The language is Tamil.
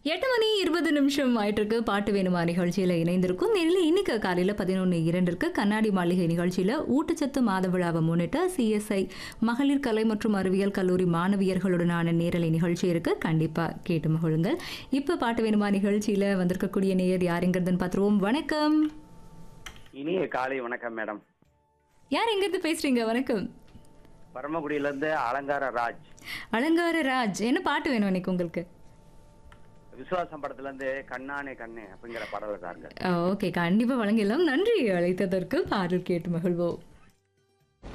எட்டு மணி இருபது நிமிஷம் ஆயிட்டிருக்கு பாட்டு வேணுமா நிகழ்ச்சியில் இணைந்திருக்கும் நேரில் இன்னைக்கு காலையில் பதினொன்று இரண்டிற்கு கண்ணாடி மாளிகை நிகழ்ச்சியில் ஊட்டச்சத்து மாத விழாவை முன்னிட்டு சிஎஸ்ஐ மகளிர் கலை மற்றும் அறிவியல் கல்லூரி மாணவியர்களுடனான நேரலை நிகழ்ச்சி இருக்கு கண்டிப்பாக கேட்டு மகிழுங்கள் இப்போ பாட்டு வேணுமா நிகழ்ச்சியில் வந்திருக்கக்கூடிய நேயர் யாருங்கிறதுன்னு பார்த்துருவோம் வணக்கம் இனிய காலை வணக்கம் மேடம் யார் எங்கேருந்து பேசுறீங்க வணக்கம் பரமக்குடியில இருந்து அலங்கார ராஜ் அலங்கார ராஜ் என்ன பாட்டு வேணும் இன்னைக்கு உங்களுக்கு விசுவாசம் படத்துல இருந்து கண்ணானே கண்ணே அப்படிங்கிற பாடல் இருக்காங்க ஓகே கண்டிப்பாக வழங்கிடலாம் நன்றி அழைத்ததற்கு பாடல் கேட்டு மகிழ்வோம்